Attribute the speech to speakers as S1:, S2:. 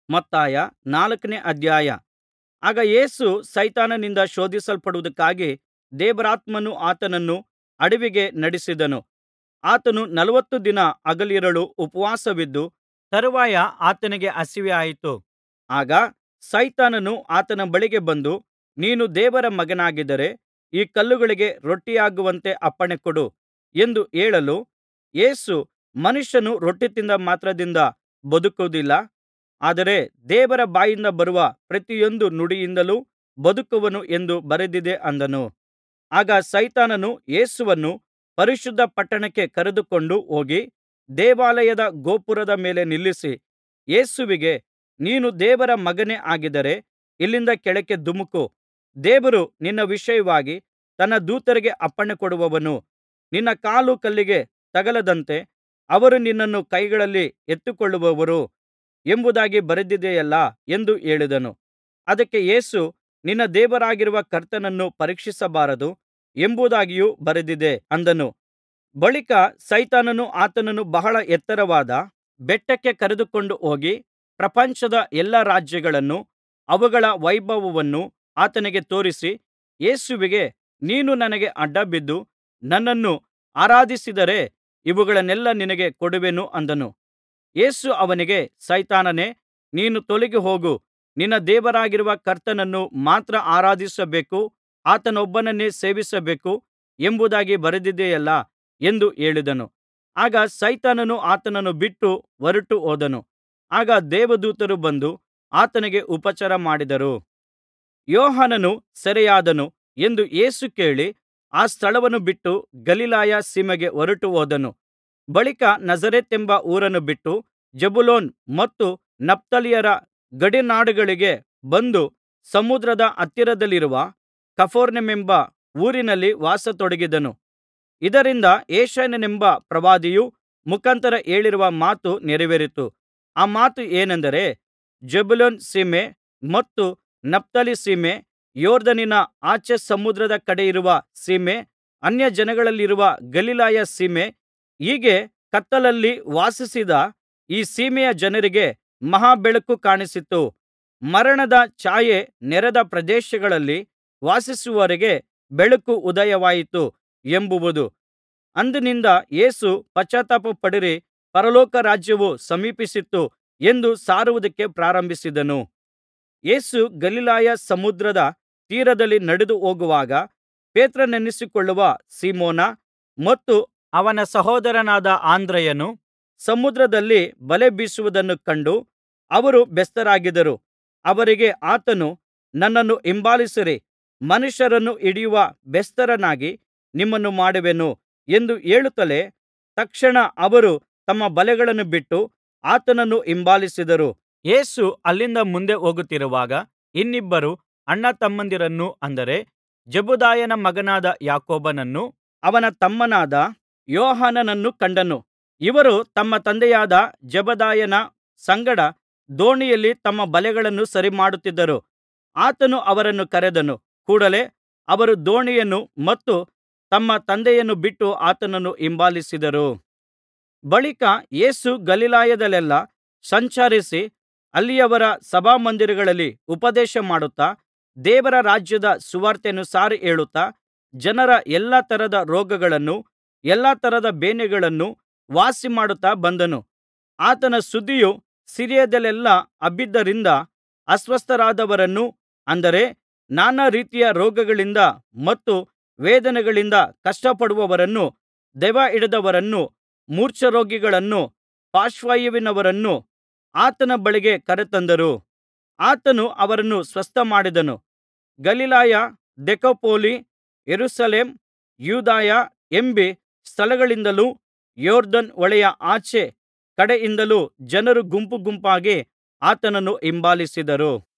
S1: ಮತ್ತಾಯ ನಾಲ್ಕನೇ ಅಧ್ಯಾಯ ಆಗ ಯೇಸು ಸೈತಾನನಿಂದ ಶೋಧಿಸಲ್ಪಡುವುದಕ್ಕಾಗಿ ದೇವರಾತ್ಮನು ಆತನನ್ನು ಅಡವಿಗೆ ನಡೆಸಿದನು ಆತನು ನಲವತ್ತು ದಿನ ಹಗಲಿರುಳು ಉಪವಾಸವಿದ್ದ ತರುವಾಯ ಆತನಿಗೆ ಹಸಿವಾಯಿತು ಆಗ ಸೈತಾನನು ಆತನ ಬಳಿಗೆ ಬಂದು ನೀನು ದೇವರ ಮಗನಾಗಿದ್ದರೆ ಈ ಕಲ್ಲುಗಳಿಗೆ ರೊಟ್ಟಿಯಾಗುವಂತೆ ಅಪ್ಪಣೆಕೊಡು ಎಂದು ಹೇಳಲು ಯೇಸು ಮನುಷ್ಯನು ರೊಟ್ಟಿ ತಿಂದ ಮಾತ್ರದಿಂದ ಬದುಕುವುದಿಲ್ಲ ಆದರೆ ದೇವರ ಬಾಯಿಂದ ಬರುವ ಪ್ರತಿಯೊಂದು ನುಡಿಯಿಂದಲೂ ಬದುಕುವನು ಎಂದು ಬರೆದಿದೆ ಅಂದನು ಆಗ ಸೈತಾನನು ಯೇಸುವನ್ನು ಪರಿಶುದ್ಧ ಪಟ್ಟಣಕ್ಕೆ ಕರೆದುಕೊಂಡು ಹೋಗಿ ದೇವಾಲಯದ ಗೋಪುರದ ಮೇಲೆ ನಿಲ್ಲಿಸಿ ಯೇಸುವಿಗೆ ನೀನು ದೇವರ ಮಗನೇ ಆಗಿದ್ದರೆ ಇಲ್ಲಿಂದ ಕೆಳಕ್ಕೆ ಧುಮುಕು ದೇವರು ನಿನ್ನ ವಿಷಯವಾಗಿ ತನ್ನ ದೂತರಿಗೆ ಅಪ್ಪಣೆಕೊಡುವನು ನಿನ್ನ ಕಾಲು ಕಲ್ಲಿಗೆ ತಗಲದಂತೆ ಅವರು ನಿನ್ನನ್ನು ಕೈಗಳಲ್ಲಿ ಎತ್ತಿಕೊಳ್ಳುವರು ಎಂಬುದಾಗಿ ಬರೆದಿದೆಯಲ್ಲಾ ಎಂದು ಹೇಳಿದನು ಅದಕ್ಕೆ ಯೇಸು ನಿನ್ನ ದೇವರಾಗಿರುವ ಕರ್ತನನ್ನು ಪರೀಕ್ಷಿಸಬಾರದು ಎಂಬುದಾಗಿಯೂ ಬರೆದಿದೆ ಅಂದನು ಬಳಿಕ ಸೈತಾನನು ಆತನನ್ನು ಬಹಳ ಎತ್ತರವಾದ ಬೆಟ್ಟಕ್ಕೆ ಕರೆದುಕೊಂಡು ಹೋಗಿ ಪ್ರಪಂಚದ ಎಲ್ಲಾ ರಾಜ್ಯಗಳನ್ನೂ ಅವುಗಳ ವೈಭವವನ್ನೂ ಆತನಿಗೆ ತೋರಿಸಿ ಯೇಸುವಿಗೆ ನೀನು ನನಗೆ ಅಡ್ಡಬಿದ್ದು ನನ್ನನ್ನು ಆರಾಧಿಸಿದರೆ ಇವುಗಳನ್ನೆಲ್ಲಾ ನಿನಗೆ ಕೊಡುವೆನು ಅಂದನು ಯೇಸು ಅವನಿಗೆ ಸೈತಾನನೇ ನೀನು ತೊಲಗಿ ಹೋಗು ನಿನ್ನ ದೇವರಾಗಿರುವ ಕರ್ತನನ್ನು ಮಾತ್ರ ಆರಾಧಿಸಬೇಕು ಆತನೊಬ್ಬನನ್ನೇ ಸೇವಿಸಬೇಕು ಎಂಬುದಾಗಿ ಬರೆದಿದೆಯಲ್ಲಾ ಎಂದು ಹೇಳಿದನು ಆಗ ಸೈತಾನನು ಆತನನ್ನು ಬಿಟ್ಟು ಹೊರಟು ಹೋದನು ಆಗ ದೇವದೂತರು ಬಂದು ಆತನಿಗೆ ಉಪಚಾರ ಮಾಡಿದರು ಯೋಹಾನನು ಸೆರೆಯಾದನು ಎಂದು ಯೇಸು ಕೇಳಿ ಆ ಸ್ಥಳವನ್ನು ಬಿಟ್ಟು ಗಲಿಲಾಯ ಸೀಮೆಗೆ ಹೊರಟು ಹೋದನು ಬಳಿಕ ನಜರೇತೆಂಬ ಊರನ್ನು ಬಿಟ್ಟು ಜೆಬುಲೋನ್ ಮತ್ತು ನಫ್ತಾಲಿಯರ ಗಡಿನಾಡುಗಳಿಗೆ ಬಂದು ಸಮುದ್ರದ ಹತ್ತಿರದಲ್ಲಿರುವ ಕಪೆರ್ನೌಮೆಂಬ ಊರಿನಲ್ಲಿ ವಾಸಿಸತೊಡಗಿದನು ಇದರಿಂದ ಯೆಶಾಯನೆಂಬ ಪ್ರವಾದಿಯು ಮುಖಾಂತರ ಹೇಳಿರುವ ಮಾತು ನೆರವೇರಿತು ಆ ಮಾತು ಏನೆಂದರೆ ಜೆಬುಲೂನ್ ಸೀಮೆ ಮತ್ತು ನಫ್ತಾಲಿ ಸೀಮೆ ಯೊರ್ದನಿನ ಆಚೆ ಸಮುದ್ರದ ಕಡೆಯಿರುವ ಸೀಮೆ ಅನ್ಯಜನಗಳಿರುವ ಗಲಿಲಾಯ ಸೀಮೆ ಹೀಗೆ ಕತ್ತಲಲ್ಲಿ ವಾಸಿಸಿದ ಈ ಸೀಮೆಯ ಜನರಿಗೆ ಮಹಾ ಬೆಳಕು ಕಾಣಿಸಿತು ಮರಣದ ಛಾಯೆ ನೆರೆದ ಪ್ರದೇಶಗಳಲ್ಲಿ ವಾಸಿಸುವವರಿಗೆ ಬೆಳಕು ಉದಯವಾಯಿತು ಎಂಬುದು ಅಂದಿನಿಂದ ಯೇಸು ಪಶ್ಚಾತ್ತಾಪಪಡಿರಿ ಪರಲೋಕ ರಾಜ್ಯವು ಸಮೀಪಿಸಿತು ಎಂದು ಸಾರುವುದಕ್ಕೆ ಪ್ರಾರಂಭಿಸಿದನು ಯೇಸು ಗಲಿಲಾಯ ಸಮುದ್ರದ ತೀರದಲ್ಲಿ ನಡೆದು ಹೋಗುವಾಗ ಪೇತ್ರನೆನಿಸಿಕೊಳ್ಳುವ ಸೀಮೋನ ಮತ್ತು ಅವನ ಸಹೋದರನಾದ ಅಂದ್ರೆಯನು ಸಮುದ್ರದಲ್ಲಿ ಬಲೆ ಬೀಸುವುದನ್ನು ಕಂಡು ಅವರು ಬೆಸ್ತರಾಗಿದ್ದರು ಅವರಿಗೆ ಆತನು ನನ್ನನ್ನು ಹಿಂಬಾಲಿಸಿರಿ ಮನುಷ್ಯರನ್ನು ಹಿಡಿಯುವ ಬೆಸ್ತರನ್ನಾಗಿ ನಿಮ್ಮನ್ನು ಮಾಡುವೆನು ಎಂದು ಹೇಳುತ್ತಲೇ ತಕ್ಷಣ ಅವರು ತಮ್ಮ ಬಲೆಗಳನ್ನು ಬಿಟ್ಟು ಆತನನ್ನು ಹಿಂಬಾಲಿಸಿದರು ಯೇಸು ಅಲ್ಲಿಂದ ಮುಂದೆ ಹೋಗುತ್ತಿರುವಾಗ ಇನ್ನಿಬ್ಬರು ಅಣ್ಣತಮ್ಮಂದಿರನ್ನು ಅಂದರೆ ಜೆಬೆದಾಯನ ಮಗನಾದ ಯಾಕೋಬನನ್ನೂ ಅವನ ತಮ್ಮನಾದ ಯೋಹಾನನನ್ನೂ ಕಂಡನು ಇವರು ತಮ್ಮ ತಂದೆಯಾದ ಜೆಬೆದಾಯನ ಸಂಗಡ ದೋಣಿಯಲ್ಲಿ ತಮ್ಮ ಬಲೆಗಳನ್ನು ಸರಿಮಾಡುತ್ತಿದ್ದರು ಆತನು ಅವರನ್ನು ಕರೆದನು ಕೂಡಲೇ ಅವರು ದೋಣಿಯನ್ನು ಮತ್ತು ತಮ್ಮ ತಂದೆಯನ್ನು ಬಿಟ್ಟು ಆತನನ್ನು ಹಿಂಬಾಲಿಸಿದರು ಬಳಿಕ ಯೇಸು ಗಲಿಲಾಯದಲ್ಲೆಲ್ಲಾ ಸಂಚರಿಸಿ ಅಲ್ಲಿಯವರ ಸಭಾಮಂದಿರಗಳಲ್ಲಿ ಉಪದೇಶಮಾಡುತ್ತಾ ದೇವರ ರಾಜ್ಯದ ಸುವಾರ್ತೆಯನ್ನು ಸಾರಿ ಹೇಳುತ್ತಾ ಜನರ ಎಲ್ಲಾ ತರದ ರೋಗಗಳನ್ನೂ ಎಲ್ಲಾ ತರದ ಬೇನೆಗಳನ್ನೂ ವಾಸಿಮಾಡುತ್ತಾ ಬಂದನು ಆತನ ಸುದ್ದಿಯು ಸಿರಿಯದಲ್ಲೆಲ್ಲಾ ಹಬ್ಬಿದ್ದರಿಂದ ಅಸ್ವಸ್ಥರಾದವರನ್ನೂ ಅಂದರೆ ನಾನಾ ರೀತಿಯ ರೋಗಗಳಿಂದ ಮತ್ತು ವೇದನೆಗಳಿಂದ ಕಷ್ಟಪಡುವವರನ್ನೂ ದೆವ್ವಹಿಡಿದವರನ್ನೂ ಮೂರ್ಛೆರೋಗಿಗಳನ್ನೂ ಪಾರ್ಶ್ವವಾಯುವಿನವರನ್ನೂ ಆತನ ಬಳಿಗೆ ಕರೆತಂದರು ಆತನು ಅವರನ್ನು ಸ್ವಸ್ಥಮಾಡಿದನು ಗಲಿಲಾಯ ದೆಕಪೊಲಿ ಯೆರೂಸಲೇಮ್ ಯೂದಾಯ ಎಂಬೀ ಸ್ಥಳಗಳಿಂದಲೂ ಯೊರ್ದನ್ ಹೊಳೆಯ ಆಚೆ ಕಡೆಯಿಂದಲೂ ಜನರು ಗುಂಪುಗುಂಪಾಗಿ ಆತನನ್ನು ಹಿಂಬಾಲಿಸಿದರು